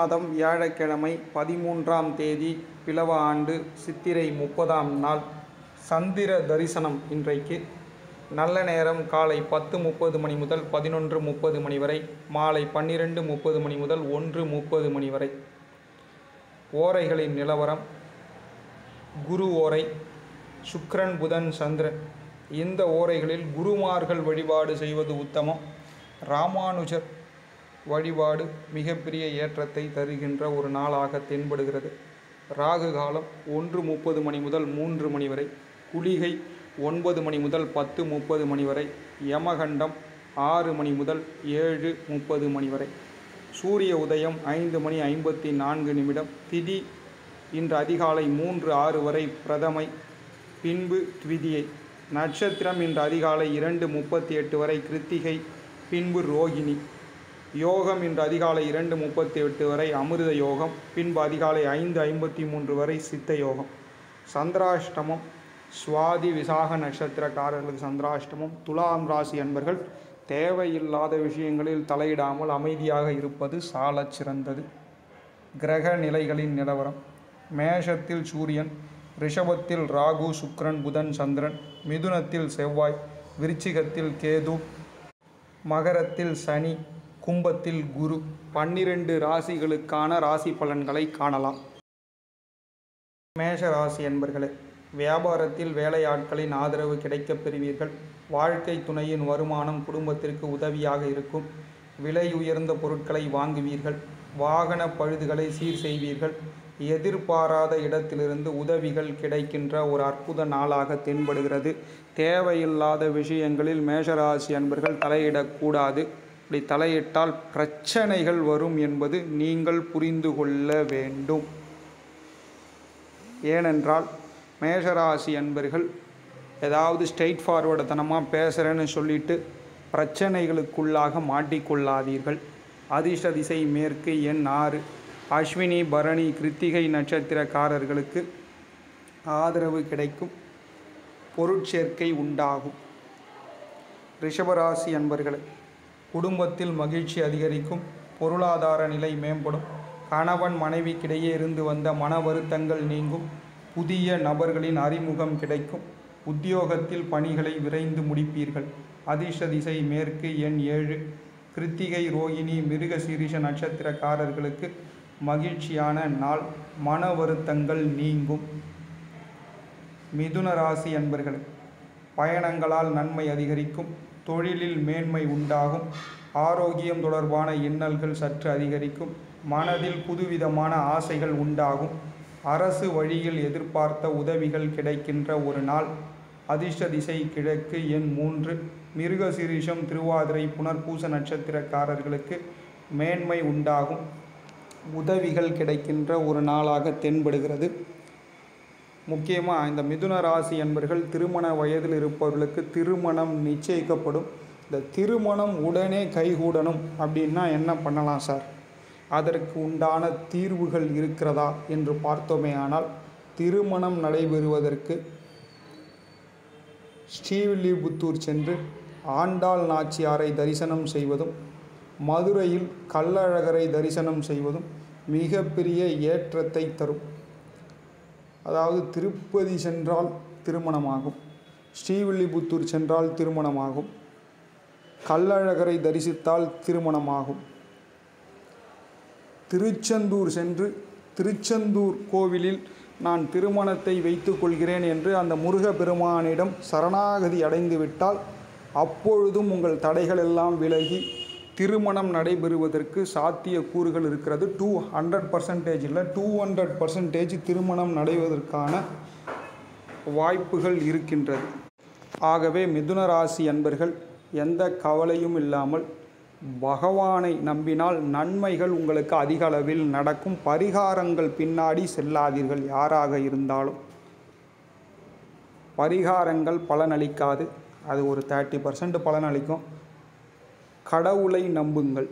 மாதம் வியாழக்கிழமை பதிமூன்றாம் தேதி பிலவ ஆண்டு சித்திரை முப்பதாம் நாள் சந்திர தரிசனம் இன்றைக்கு நல்ல நேரம் காலை பத்து முப்பது மணி முதல் பதினொன்று முப்பது மணி வரை மாலை பன்னிரெண்டு முப்பது மணி முதல் ஒன்று முப்பது மணி வரை ஓரைகளின் நிலவரம் குரு ஓரை சுக்கிரன் புதன் சந்திரன் இந்த ஓரைகளில் குருமார்கள் வழிபாடு செய்வது உத்தமம் ராமானுஜர் வழிபாடு மிகப்பெரிய ஏற்றத்தை தருகின்ற ஒரு நாளாக தென்படுகிறது ராகு காலம் ஒன்று முப்பது மணி முதல் மூன்று மணி வரை குளிகை ஒன்பது மணி முதல் பத்து முப்பது மணி வரை யமகண்டம் ஆறு மணி முதல் ஏழு முப்பது மணி வரை சூரிய உதயம் ஐந்து மணி ஐம்பத்தி நான்கு நிமிடம் திதி இன்று அதிகாலை மூன்று ஆறு வரை பிரதமை பின்பு த்விதியை நட்சத்திரம் இன்று அதிகாலை இரண்டு முப்பத்தி எட்டு வரை கிருத்திகை பின்பு ரோகிணி யோகம் இன்று அதிகாலை இரண்டு முப்பத்தி எட்டு வரை அமிர்த யோகம் பின்பு அதிகாலை ஐந்து ஐம்பத்தி மூன்று வரை சித்த யோகம் சந்திராஷ்டமம் சுவாதி விசாக நட்சத்திரக்காரர்களுக்கு சந்திராஷ்டமம் துலாம் ராசி அன்பர்கள் தேவையில்லாத விஷயங்களில் தலையிடாமல் அமைதியாக இருப்பது சாலச் சிறந்தது கிரக நிலைகளின் நிலவரம் மேஷத்தில் சூரியன் ரிஷபத்தில் ராகு சுக்கிரன் புதன் சந்திரன் மிதுனத்தில் செவ்வாய் விருச்சிகத்தில் கேது மகரத்தில் சனி கும்பத்தில் குரு பன்னிரண்டு ராசிகளுக்கான ராசி பலன்களை காணலாம் மேஷ ராசி என்பர்களே வியாபாரத்தில் வேலையாட்களின் ஆதரவு கிடைக்கப் பெறுவீர்கள் வாழ்க்கை துணையின் வருமானம் குடும்பத்திற்கு உதவியாக இருக்கும் விலை உயர்ந்த பொருட்களை வாங்குவீர்கள் வாகன பழுதுகளை சீர் செய்வீர்கள் எதிர்பாராத இடத்திலிருந்து உதவிகள் கிடைக்கின்ற ஒரு அற்புத நாளாக தென்படுகிறது தேவையில்லாத விஷயங்களில் மேஷராசி அன்பர்கள் தலையிடக்கூடாது இப்படி தலையிட்டால் பிரச்சனைகள் வரும் என்பது நீங்கள் புரிந்து கொள்ள வேண்டும் ஏனென்றால் மேஷராசி அன்பர்கள் ஏதாவது ஸ்ட்ரெயிட் ஃபார்வர்டுத்தனமாக பேசுகிறேன்னு சொல்லிட்டு பிரச்சனைகளுக்குள்ளாக மாட்டிக்கொள்ளாதீர்கள் அதிர்ஷ்ட திசை மேற்கு எண் ஆறு அஸ்வினி பரணி கிருத்திகை நட்சத்திரக்காரர்களுக்கு ஆதரவு கிடைக்கும் பொருட்சேர்க்கை உண்டாகும் ரிஷபராசி அன்பர்களே குடும்பத்தில் மகிழ்ச்சி அதிகரிக்கும் பொருளாதார நிலை மேம்படும் கணவன் மனைவிக்கிடையே இருந்து வந்த மன வருத்தங்கள் நீங்கும் புதிய நபர்களின் அறிமுகம் கிடைக்கும் உத்தியோகத்தில் பணிகளை விரைந்து முடிப்பீர்கள் அதிர்ஷ்ட திசை மேற்கு எண் ஏழு கிருத்திகை ரோகிணி மிருக சீரிஷ நட்சத்திரக்காரர்களுக்கு மகிழ்ச்சியான நாள் மன வருத்தங்கள் நீங்கும் மிதுன ராசி அன்பர்கள் பயணங்களால் நன்மை அதிகரிக்கும் தொழிலில் மேன்மை உண்டாகும் ஆரோக்கியம் தொடர்பான இன்னல்கள் சற்று அதிகரிக்கும் மனதில் புதுவிதமான ஆசைகள் உண்டாகும் அரசு வழியில் எதிர்பார்த்த உதவிகள் கிடைக்கின்ற ஒரு நாள் அதிர்ஷ்ட திசை கிழக்கு எண் மூன்று மிருக சிரீஷம் திருவாதிரை புனர்பூச நட்சத்திரக்காரர்களுக்கு மேன்மை உண்டாகும் உதவிகள் கிடைக்கின்ற ஒரு நாளாக தென்படுகிறது முக்கியமாக இந்த மிதுன ராசி என்பர்கள் திருமண வயதில் இருப்பவர்களுக்கு திருமணம் நிச்சயிக்கப்படும் இந்த திருமணம் உடனே கைகூடணும் அப்படின்னா என்ன பண்ணலாம் சார் அதற்கு உண்டான தீர்வுகள் இருக்கிறதா என்று பார்த்தோமே ஆனால் திருமணம் நடைபெறுவதற்கு ஸ்ரீவில்லிபுத்தூர் சென்று ஆண்டாள் நாச்சியாரை தரிசனம் செய்வதும் மதுரையில் கள்ளழகரை தரிசனம் செய்வதும் மிகப்பெரிய ஏற்றத்தை தரும் அதாவது திருப்பதி சென்றால் திருமணமாகும் ஸ்ரீவில்லிபுத்தூர் சென்றால் திருமணமாகும் கள்ளழகரை தரிசித்தால் திருமணமாகும் திருச்செந்தூர் சென்று திருச்செந்தூர் கோவிலில் நான் திருமணத்தை வைத்துக் கொள்கிறேன் என்று அந்த முருக பெருமானிடம் சரணாகதி அடைந்து விட்டால் அப்பொழுதும் உங்கள் தடைகள் எல்லாம் விலகி திருமணம் நடைபெறுவதற்கு சாத்திய கூறுகள் இருக்கிறது டூ ஹண்ட்ரட் பர்சன்டேஜ் இல்லை டூ ஹண்ட்ரட் பர்சன்டேஜ் திருமணம் நடைவதற்கான வாய்ப்புகள் இருக்கின்றது ஆகவே மிதுன ராசி அன்பர்கள் எந்த கவலையும் இல்லாமல் பகவானை நம்பினால் நன்மைகள் உங்களுக்கு அதிக அளவில் நடக்கும் பரிகாரங்கள் பின்னாடி செல்லாதீர்கள் யாராக இருந்தாலும் பரிகாரங்கள் பலனளிக்காது அது ஒரு தேர்ட்டி பர்சன்ட் பலனளிக்கும் கடவுளை நம்புங்கள்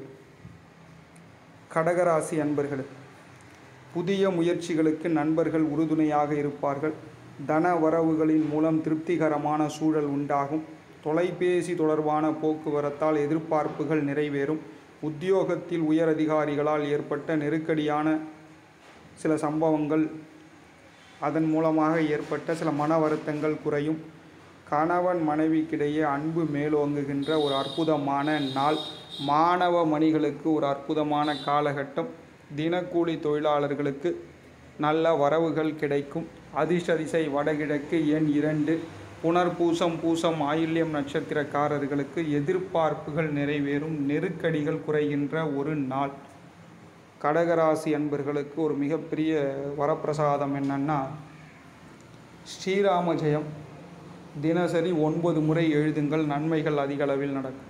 கடகராசி அன்பர்கள் புதிய முயற்சிகளுக்கு நண்பர்கள் உறுதுணையாக இருப்பார்கள் தன வரவுகளின் மூலம் திருப்திகரமான சூழல் உண்டாகும் தொலைபேசி தொடர்பான போக்குவரத்தால் எதிர்பார்ப்புகள் நிறைவேறும் உத்தியோகத்தில் உயரதிகாரிகளால் ஏற்பட்ட நெருக்கடியான சில சம்பவங்கள் அதன் மூலமாக ஏற்பட்ட சில மன வருத்தங்கள் குறையும் கணவன் மனைவிக்கிடையே அன்பு மேலோங்குகின்ற ஒரு அற்புதமான நாள் மாணவ மணிகளுக்கு ஒரு அற்புதமான காலகட்டம் தினக்கூலி தொழிலாளர்களுக்கு நல்ல வரவுகள் கிடைக்கும் அதிர்ஷ்ட திசை வடகிழக்கு எண் இரண்டு புனர்பூசம் பூசம் ஆயில்யம் நட்சத்திரக்காரர்களுக்கு எதிர்பார்ப்புகள் நிறைவேறும் நெருக்கடிகள் குறைகின்ற ஒரு நாள் கடகராசி அன்பர்களுக்கு ஒரு மிகப்பெரிய வரப்பிரசாதம் என்னன்னா ஸ்ரீராம ஜெயம் தினசரி ஒன்பது முறை எழுதுங்கள் நன்மைகள் அதிக அளவில் நடக்கும்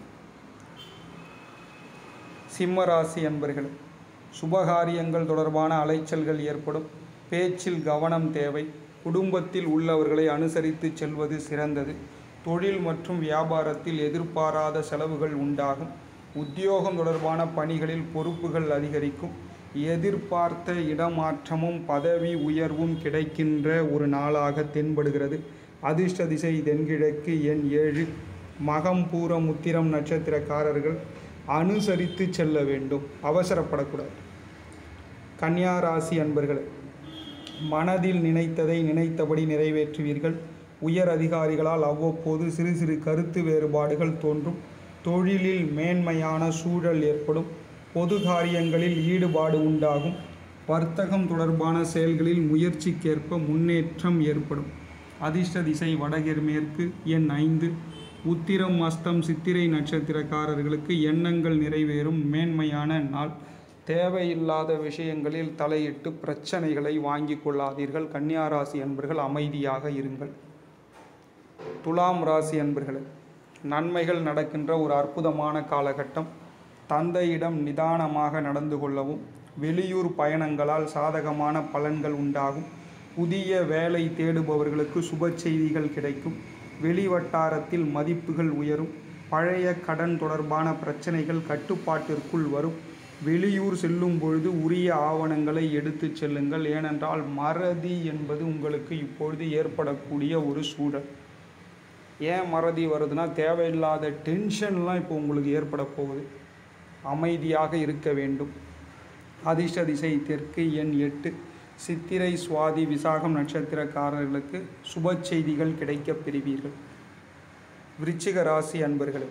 சிம்ம ராசி அன்பர்கள் சுபகாரியங்கள் தொடர்பான அலைச்சல்கள் ஏற்படும் பேச்சில் கவனம் தேவை குடும்பத்தில் உள்ளவர்களை அனுசரித்து செல்வது சிறந்தது தொழில் மற்றும் வியாபாரத்தில் எதிர்பாராத செலவுகள் உண்டாகும் உத்தியோகம் தொடர்பான பணிகளில் பொறுப்புகள் அதிகரிக்கும் எதிர்பார்த்த இடமாற்றமும் பதவி உயர்வும் கிடைக்கின்ற ஒரு நாளாக தென்படுகிறது அதிர்ஷ்ட திசை தென்கிழக்கு எண் ஏழு மகம் பூரம் உத்திரம் நட்சத்திரக்காரர்கள் அனுசரித்து செல்ல வேண்டும் அவசரப்படக்கூடாது கன்னியா ராசி அன்பர்களே மனதில் நினைத்ததை நினைத்தபடி நிறைவேற்றுவீர்கள் உயர் அதிகாரிகளால் அவ்வப்போது சிறு சிறு கருத்து வேறுபாடுகள் தோன்றும் தொழிலில் மேன்மையான சூழல் ஏற்படும் பொது காரியங்களில் ஈடுபாடு உண்டாகும் வர்த்தகம் தொடர்பான செயல்களில் முயற்சிக்கேற்ப முன்னேற்றம் ஏற்படும் அதிர்ஷ்ட திசை வடகிர் மேற்கு எண் ஐந்து உத்திரம் அஸ்தம் சித்திரை நட்சத்திரக்காரர்களுக்கு எண்ணங்கள் நிறைவேறும் மேன்மையான நாள் தேவையில்லாத விஷயங்களில் தலையிட்டு பிரச்சனைகளை வாங்கி கொள்ளாதீர்கள் கன்னியா ராசி அன்பர்கள் அமைதியாக இருங்கள் துலாம் ராசி அன்பர்களே நன்மைகள் நடக்கின்ற ஒரு அற்புதமான காலகட்டம் தந்தையிடம் நிதானமாக நடந்து கொள்ளவும் வெளியூர் பயணங்களால் சாதகமான பலன்கள் உண்டாகும் புதிய வேலை தேடுபவர்களுக்கு சுப செய்திகள் கிடைக்கும் வெளிவட்டாரத்தில் மதிப்புகள் உயரும் பழைய கடன் தொடர்பான பிரச்சனைகள் கட்டுப்பாட்டிற்குள் வரும் வெளியூர் செல்லும் பொழுது உரிய ஆவணங்களை எடுத்துச் செல்லுங்கள் ஏனென்றால் மறதி என்பது உங்களுக்கு இப்பொழுது ஏற்படக்கூடிய ஒரு சூழல் ஏன் மறதி வருதுன்னா தேவையில்லாத டென்ஷன்லாம் இப்போ உங்களுக்கு ஏற்பட போகுது அமைதியாக இருக்க வேண்டும் அதிர்ஷ்ட திசை தெற்கு எண் எட்டு சித்திரை சுவாதி விசாகம் நட்சத்திரக்காரர்களுக்கு சுப செய்திகள் கிடைக்கப் பெறுவீர்கள் விருச்சிக ராசி அன்பர்களே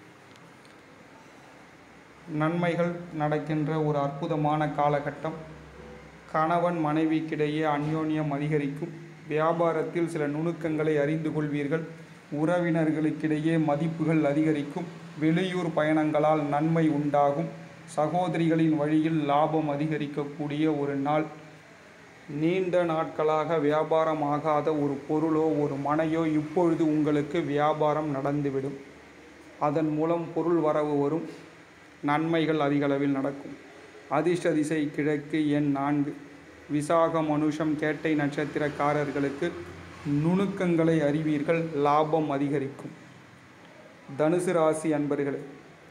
நன்மைகள் நடக்கின்ற ஒரு அற்புதமான காலகட்டம் கணவன் மனைவிக்கிடையே அந்யோன்யம் அதிகரிக்கும் வியாபாரத்தில் சில நுணுக்கங்களை அறிந்து கொள்வீர்கள் உறவினர்களுக்கிடையே மதிப்புகள் அதிகரிக்கும் வெளியூர் பயணங்களால் நன்மை உண்டாகும் சகோதரிகளின் வழியில் லாபம் அதிகரிக்கக்கூடிய ஒரு நாள் நீண்ட நாட்களாக வியாபாரம் ஆகாத ஒரு பொருளோ ஒரு மனையோ இப்பொழுது உங்களுக்கு வியாபாரம் நடந்துவிடும் அதன் மூலம் பொருள் வரவு வரும் நன்மைகள் அதிகளவில் நடக்கும் அதிர்ஷ்ட திசை கிழக்கு எண் நான்கு விசாகம் மனுஷம் கேட்டை நட்சத்திரக்காரர்களுக்கு நுணுக்கங்களை அறிவீர்கள் லாபம் அதிகரிக்கும் தனுசு ராசி அன்பர்களே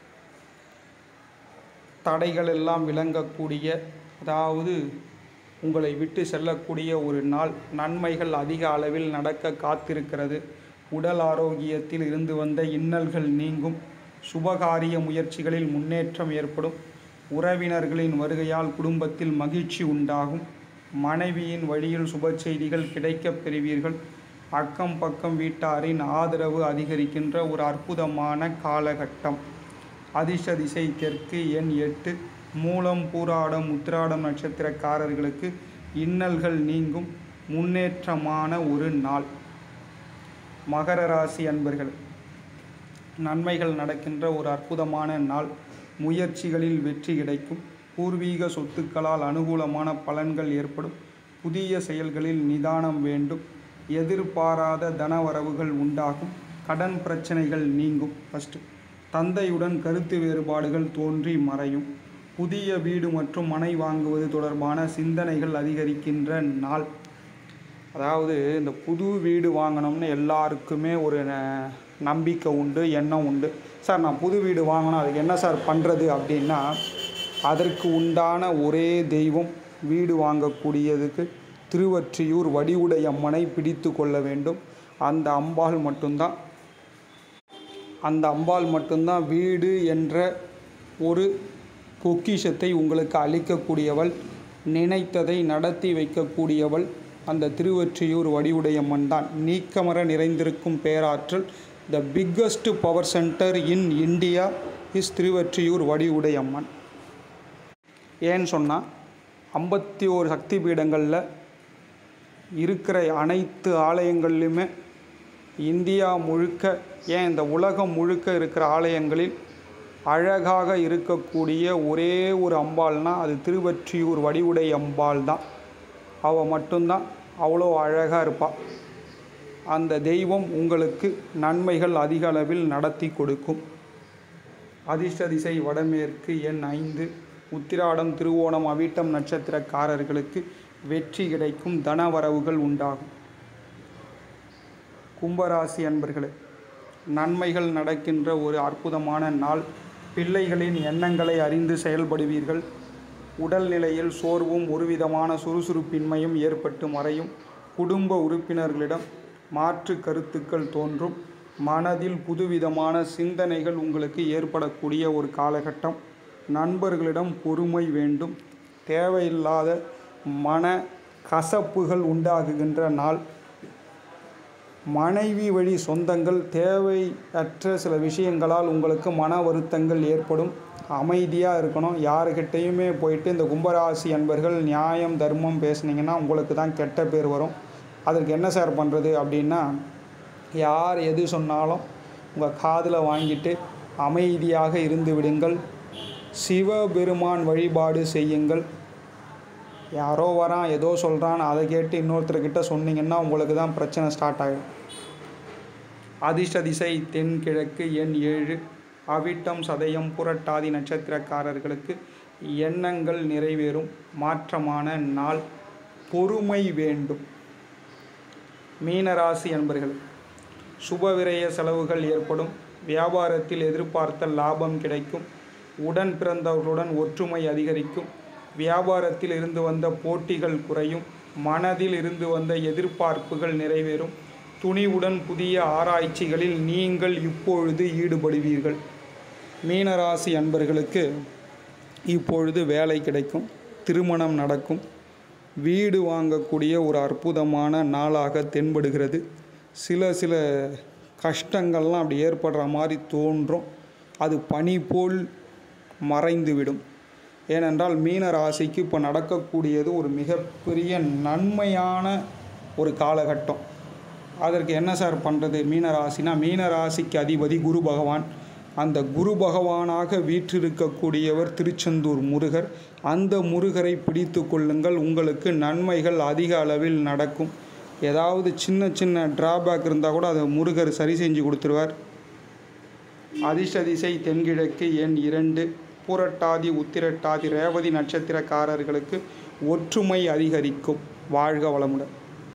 தடைகள் எல்லாம் விளங்கக்கூடிய அதாவது உங்களை விட்டு செல்லக்கூடிய ஒரு நாள் நன்மைகள் அதிக அளவில் நடக்க காத்திருக்கிறது உடல் ஆரோக்கியத்தில் இருந்து வந்த இன்னல்கள் நீங்கும் சுபகாரிய முயற்சிகளில் முன்னேற்றம் ஏற்படும் உறவினர்களின் வருகையால் குடும்பத்தில் மகிழ்ச்சி உண்டாகும் மனைவியின் வழியில் சுப செய்திகள் கிடைக்கப் பெறுவீர்கள் அக்கம் பக்கம் வீட்டாரின் ஆதரவு அதிகரிக்கின்ற ஒரு அற்புதமான காலகட்டம் அதிர்ஷ்ட திசை தெற்கு எண் எட்டு மூலம் பூராடம் உத்திராடம் நட்சத்திரக்காரர்களுக்கு இன்னல்கள் நீங்கும் முன்னேற்றமான ஒரு நாள் மகர ராசி அன்பர்கள் நன்மைகள் நடக்கின்ற ஒரு அற்புதமான நாள் முயற்சிகளில் வெற்றி கிடைக்கும் பூர்வீக சொத்துக்களால் அனுகூலமான பலன்கள் ஏற்படும் புதிய செயல்களில் நிதானம் வேண்டும் எதிர்பாராத தனவரவுகள் உண்டாகும் கடன் பிரச்சனைகள் நீங்கும் ஃபஸ்ட்டு தந்தையுடன் கருத்து வேறுபாடுகள் தோன்றி மறையும் புதிய வீடு மற்றும் மனை வாங்குவது தொடர்பான சிந்தனைகள் அதிகரிக்கின்ற நாள் அதாவது இந்த புது வீடு வாங்கணும்னு எல்லாருக்குமே ஒரு ந- நம்பிக்கை உண்டு எண்ணம் உண்டு சார் நான் புது வீடு வாங்கணும் அதுக்கு என்ன சார் பண்ணுறது அப்படின்னா அதற்கு உண்டான ஒரே தெய்வம் வீடு வாங்கக்கூடியதுக்கு திருவற்றியூர் வடிவுடை அம்மனை பிடித்து கொள்ள வேண்டும் அந்த அம்பாள் மட்டும்தான் அந்த அம்பாள் மட்டும்தான் வீடு என்ற ஒரு பொக்கிஷத்தை உங்களுக்கு அளிக்கக்கூடியவள் நினைத்ததை நடத்தி வைக்கக்கூடியவள் அந்த திருவொற்றியூர் வடிவுடையம்மன் தான் நீக்கமர நிறைந்திருக்கும் பேராற்றல் the biggest power centre in India is Thiruvottiyur Vadivudaiyamman ஏன்னு சொன்னால் ஐம்பத்தி ஓரு சக்தி பீடங்களில் இருக்கிற அனைத்து ஆலயங்கள்லையுமே இந்தியா முழுக்க ஏன் இந்த உலகம் முழுக்க இருக்கிற ஆலயங்களில் அழகாக இருக்கக்கூடிய ஒரே ஒரு அம்பாள்னா அது திருவொற்றியூர் வடிவுடை அம்பாள் தான் அவள் மட்டும்தான் அவ்வளோ அழகாக இருப்பாள் அந்த தெய்வம் உங்களுக்கு நன்மைகள் அதிக அளவில் நடத்தி கொடுக்கும் அதிர்ஷ்ட திசை வடமேற்கு எண் ஐந்து உத்திராடம் திருவோணம் அவிட்டம் நட்சத்திரக்காரர்களுக்கு வெற்றி கிடைக்கும் தனவரவுகள் உண்டாகும் கும்பராசி அன்பர்களே நன்மைகள் நடக்கின்ற ஒரு அற்புதமான நாள் பிள்ளைகளின் எண்ணங்களை அறிந்து செயல்படுவீர்கள் உடல்நிலையில் சோர்வும் ஒருவிதமான சுறுசுறுப்பின்மையும் ஏற்பட்டு மறையும் குடும்ப உறுப்பினர்களிடம் மாற்று கருத்துக்கள் தோன்றும் மனதில் புதுவிதமான சிந்தனைகள் உங்களுக்கு ஏற்படக்கூடிய ஒரு காலகட்டம் நண்பர்களிடம் பொறுமை வேண்டும் தேவையில்லாத மன கசப்புகள் உண்டாகுகின்ற நாள் மனைவி வழி சொந்தங்கள் தேவையற்ற சில விஷயங்களால் உங்களுக்கு மன வருத்தங்கள் ஏற்படும் அமைதியாக இருக்கணும் யாருக்கிட்டேயுமே போயிட்டு இந்த கும்பராசி அன்பர்கள் நியாயம் தர்மம் பேசுனீங்கன்னா உங்களுக்கு தான் கெட்ட பேர் வரும் அதற்கு என்ன சார் பண்ணுறது அப்படின்னா யார் எது சொன்னாலும் உங்கள் காதில் வாங்கிட்டு அமைதியாக இருந்து விடுங்கள் சிவபெருமான் வழிபாடு செய்யுங்கள் யாரோ வரான் ஏதோ சொல்கிறான் அதை கேட்டு இன்னொருத்தர்கிட்ட சொன்னீங்கன்னா உங்களுக்கு தான் பிரச்சனை ஸ்டார்ட் ஆகிடும் அதிர்ஷ்ட திசை தென்கிழக்கு எண் ஏழு அவிட்டம் சதயம் புரட்டாதி நட்சத்திரக்காரர்களுக்கு எண்ணங்கள் நிறைவேறும் மாற்றமான நாள் பொறுமை வேண்டும் மீனராசி அன்பர்கள் சுபவிரய செலவுகள் ஏற்படும் வியாபாரத்தில் எதிர்பார்த்த லாபம் கிடைக்கும் உடன் பிறந்தவர்களுடன் ஒற்றுமை அதிகரிக்கும் வியாபாரத்தில் இருந்து வந்த போட்டிகள் குறையும் மனதில் இருந்து வந்த எதிர்பார்ப்புகள் நிறைவேறும் துணிவுடன் புதிய ஆராய்ச்சிகளில் நீங்கள் இப்பொழுது ஈடுபடுவீர்கள் மீனராசி அன்பர்களுக்கு இப்பொழுது வேலை கிடைக்கும் திருமணம் நடக்கும் வீடு வாங்கக்கூடிய ஒரு அற்புதமான நாளாக தென்படுகிறது சில சில கஷ்டங்கள்லாம் அப்படி ஏற்படுற மாதிரி தோன்றும் அது பனி போல் மறைந்துவிடும் ஏனென்றால் மீன ராசிக்கு இப்போ நடக்கக்கூடியது ஒரு மிகப்பெரிய நன்மையான ஒரு காலகட்டம் அதற்கு என்ன சார் பண்ணுறது மீன ராசினா மீன ராசிக்கு அதிபதி குரு பகவான் அந்த குரு பகவானாக வீற்றிருக்கக்கூடியவர் திருச்செந்தூர் முருகர் அந்த முருகரை பிடித்து கொள்ளுங்கள் உங்களுக்கு நன்மைகள் அதிக அளவில் நடக்கும் ஏதாவது சின்ன சின்ன டிராபேக் இருந்தால் கூட அதை முருகர் சரி செஞ்சு கொடுத்துருவார் அதிர்ஷ்ட திசை தென்கிழக்கு எண் இரண்டு பூரட்டாதி உத்திரட்டாதி ரேவதி நட்சத்திரக்காரர்களுக்கு ஒற்றுமை அதிகரிக்கும் வாழ்க வளமுடன்